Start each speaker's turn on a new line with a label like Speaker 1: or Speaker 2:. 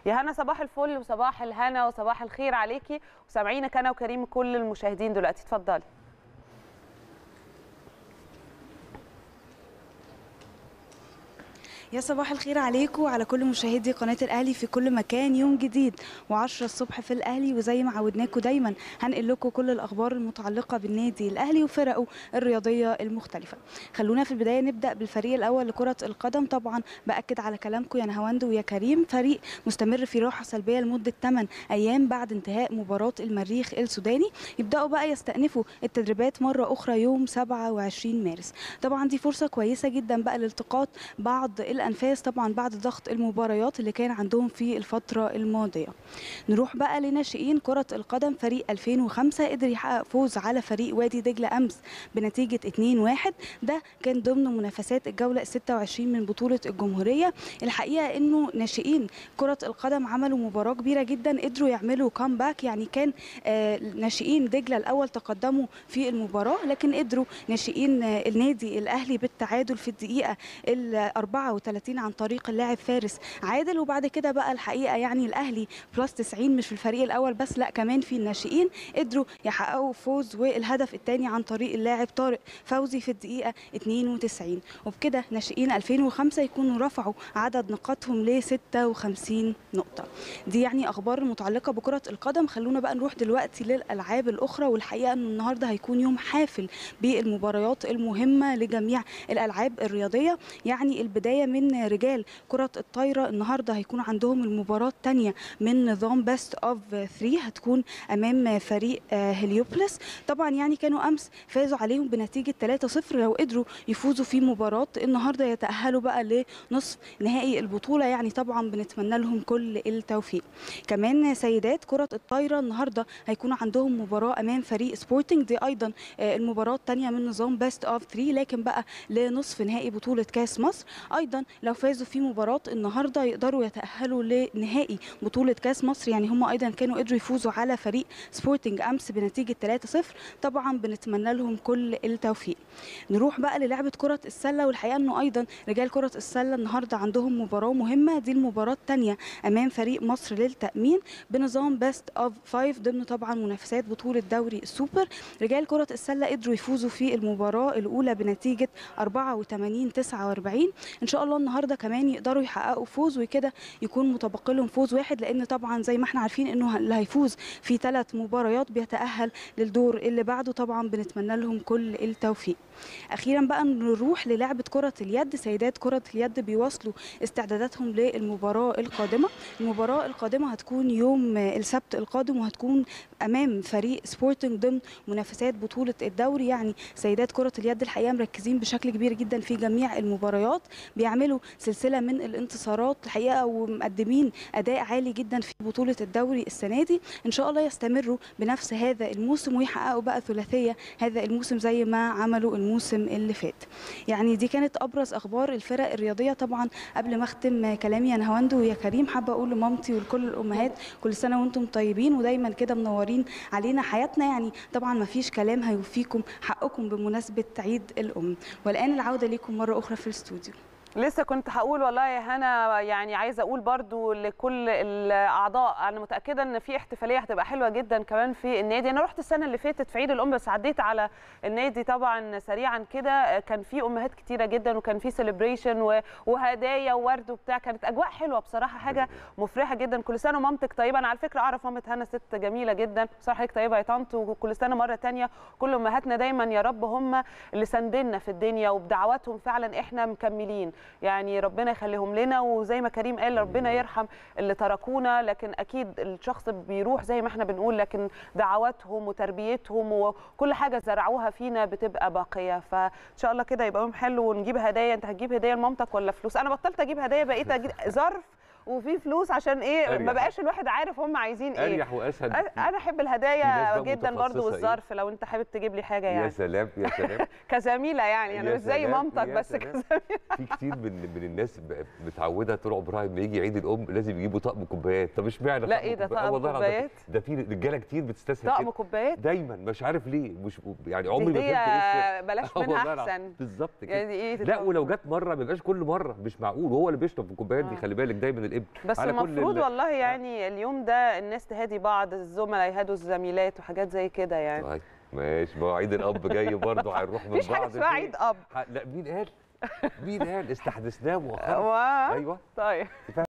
Speaker 1: يا هنا صباح الفل وصباح الهنا وصباح الخير عليكي وسامعينك انا وكريم كل المشاهدين دلوقتي اتفضلي
Speaker 2: يا صباح الخير عليكم وعلى كل مشاهدي قناة الأهلي في كل مكان يوم جديد و10 الصبح في الأهلي وزي ما عودناكم دايما هنقل لكم كل الأخبار المتعلقة بالنادي الأهلي وفرقه الرياضية المختلفة خلونا في البداية نبدأ بالفريق الأول لكرة القدم طبعا بأكد على كلامكم يا نهاوند ويا كريم فريق مستمر في راحة سلبية لمدة 8 أيام بعد انتهاء مباراة المريخ السوداني يبدأوا بقى يستأنفوا التدريبات مرة أخرى يوم 27 مارس طبعا دي فرصة كويسة جدا بقى لالتقاط بعض الانفاس طبعا بعد ضغط المباريات اللي كان عندهم في الفتره الماضيه نروح بقى لناشئين كره القدم فريق 2005 قدر يحقق فوز على فريق وادي دجله امس بنتيجه 2-1 ده كان ضمن منافسات الجوله 26 من بطوله الجمهوريه الحقيقه انه ناشئين كره القدم عملوا مباراه كبيره جدا قدروا يعملوا كامباك يعني كان آه ناشئين دجله الاول تقدموا في المباراه لكن قدروا ناشئين آه النادي الاهلي بالتعادل في الدقيقه ال 34 عن طريق اللاعب فارس عادل وبعد كده بقى الحقيقه يعني الاهلي بلس 90 مش في الفريق الاول بس لا كمان في الناشئين قدروا يحققوا فوز والهدف الثاني عن طريق اللاعب طارق فوزي في الدقيقه 92 وبكده ناشئين 2005 يكونوا رفعوا عدد نقاطهم ل 56 نقطه دي يعني اخبار متعلقه بكره القدم خلونا بقى نروح دلوقتي للالعاب الاخرى والحقيقه ان النهارده هيكون يوم حافل بالمباريات المهمه لجميع الالعاب الرياضيه يعني البدايه من رجال كرة الطايرة النهاردة هيكون عندهم المباراة الثانية من نظام بيست اوف 3 هتكون أمام فريق هليوبلس طبعا يعني كانوا أمس فازوا عليهم بنتيجة 3-0 لو قدروا يفوزوا في مباراة النهاردة يتأهلوا بقى لنصف نهائي البطولة يعني طبعا بنتمنى لهم كل التوفيق كمان سيدات كرة الطايرة النهاردة هيكون عندهم مباراة أمام فريق سبورتنج دي أيضا المباراة الثانية من نظام بيست اوف 3 لكن بقى لنصف نهائي بطولة كاس مصر أيضا لو فازوا في مباراة النهاردة يقدروا يتأهلوا لنهائي بطولة كاس مصر يعني هم أيضا كانوا قدروا يفوزوا على فريق سبورتنج أمس بنتيجة 3-0 طبعا بنتمنى لهم كل التوفيق نروح بقى للعبة كرة السلة والحقيقة أنه أيضا رجال كرة السلة النهاردة عندهم مباراة مهمة دي المباراة الثانية أمام فريق مصر للتأمين بنظام بيست أوف 5 ضمن طبعا منافسات بطولة دوري السوبر رجال كرة السلة قدروا يفوزوا في المباراة الأولى بنتيجة 84 49 إن شاء الله النهارده كمان يقدروا يحققوا فوز وكده يكون متبقي لهم فوز واحد لان طبعا زي ما احنا عارفين انه اللي هيفوز في ثلاث مباريات بيتاهل للدور اللي بعده طبعا بنتمنى لهم كل التوفيق اخيرا بقى نروح للعبه كره اليد سيدات كره اليد بيواصلوا استعداداتهم للمباراه القادمه المباراه القادمه هتكون يوم السبت القادم وهتكون امام فريق سبورتنج ضمن منافسات بطوله الدوري يعني سيدات كره اليد الحقيقه مركزين بشكل كبير جدا في جميع المباريات بيعملوا سلسله من الانتصارات الحقيقه ومقدمين اداء عالي جدا في بطوله الدوري السنه دي ان شاء الله يستمروا بنفس هذا الموسم ويحققوا بقى ثلاثيه هذا الموسم زي ما عملوا الموسم اللي فات يعني دي كانت ابرز اخبار الفرق الرياضيه طبعا قبل ما اختم كلامي يا نهاوند ويا كريم حابه اقول لمامتي ولكل الامهات كل سنه وانتم طيبين ودايما كده منورين علينا حياتنا يعني طبعا ما فيش كلام هيوفيكم حقكم بمناسبه عيد الام والان العوده ليكم مره اخرى في الاستوديو
Speaker 1: لسه كنت هقول والله يا هنا يعني عايزه اقول برضو لكل الاعضاء انا متاكده ان في احتفاليه هتبقى حلوه جدا كمان في النادي انا رحت السنه اللي فاتت في عيد الام بس عديت على النادي طبعا سريعا كده كان في امهات كتيره جدا وكان في سيلبريشن وهدايا وورد وبتاع كانت اجواء حلوه بصراحه حاجه مفرحه جدا كل سنه ومامتك طيبه انا على فكره اعرف مامه هنا ست جميله جدا بصراحه حضرتك طيبه يا طنط وكل سنه مره ثانيه كل امهاتنا دايما يا رب هم اللي ساندنا في الدنيا وبدعواتهم فعلا احنا مكملين يعني ربنا ربنا يخليهم لنا وزي ما كريم قال ربنا يرحم اللي تركونا لكن اكيد الشخص بيروح زي ما احنا بنقول لكن دعواتهم وتربيتهم وكل حاجه زرعوها فينا بتبقى باقيه فان شاء الله كده يبقى يوم حلو ونجيب هدايا انت هتجيب هديه لمامتك ولا فلوس انا بطلت اجيب هدايا بقيت اجيب ظرف وفي فلوس عشان ايه
Speaker 3: أريح.
Speaker 1: ما بقاش الواحد عارف هم عايزين ايه
Speaker 3: اريح واسهل
Speaker 1: أ- انا احب
Speaker 3: في ناس
Speaker 1: الهدايا
Speaker 3: بقى
Speaker 1: جدا برضو
Speaker 3: متخصصة إيه؟
Speaker 1: والظرف لو انت حابب تجيب لي حاجه
Speaker 3: يا
Speaker 1: يعني
Speaker 3: سلام يا سلام
Speaker 1: كزميله يعني انا
Speaker 3: يا
Speaker 1: مش زي
Speaker 3: سلام،
Speaker 1: مامتك
Speaker 3: يا
Speaker 1: بس
Speaker 3: سلام.
Speaker 1: كزميله
Speaker 3: في كتير من من الناس ب- متعوده طول عمرها لما يجي عيد الام لازم يجيبوا طقم كوبايات طب اشمعنى
Speaker 1: لا
Speaker 3: طقم
Speaker 1: إيه ده،
Speaker 3: كوبايات؟
Speaker 1: طقم
Speaker 3: آه والله العظيم.
Speaker 1: كوبايات؟
Speaker 3: ده في رجاله كتير بتستسهل
Speaker 1: طقم
Speaker 3: كده.
Speaker 1: كوبايات
Speaker 3: دايما مش عارف ليه مش يعني عمري ما
Speaker 1: دي
Speaker 3: فهمت ايه
Speaker 1: هديه بلاش
Speaker 3: آه
Speaker 1: منها
Speaker 3: والله العظيم.
Speaker 1: احسن
Speaker 3: بالظبط كده
Speaker 1: يعني ايه
Speaker 3: لا
Speaker 1: تطلع-
Speaker 3: ولو جت مره ما يبقاش كل مره مش معقول وهو اللي بيشرب في الكوبايات دي
Speaker 1: آه.
Speaker 3: خلي بالك دايما الابن
Speaker 1: بس
Speaker 3: على كل
Speaker 1: المفروض
Speaker 3: ال-
Speaker 1: والله يعني اليوم ده الناس تهادي بعض الزملاء يهادوا الزميلات وحاجات زي كده يعني
Speaker 3: طيب ماشي ما هو عيد الاب جاي برضه هنروح من
Speaker 1: مفيش حاجه
Speaker 3: بعض
Speaker 1: اسمها
Speaker 3: فين؟
Speaker 1: عيد اب
Speaker 3: ح- لا مين قال مين قال استحدثناه مؤخرا
Speaker 1: و...
Speaker 3: ايوه
Speaker 1: طيب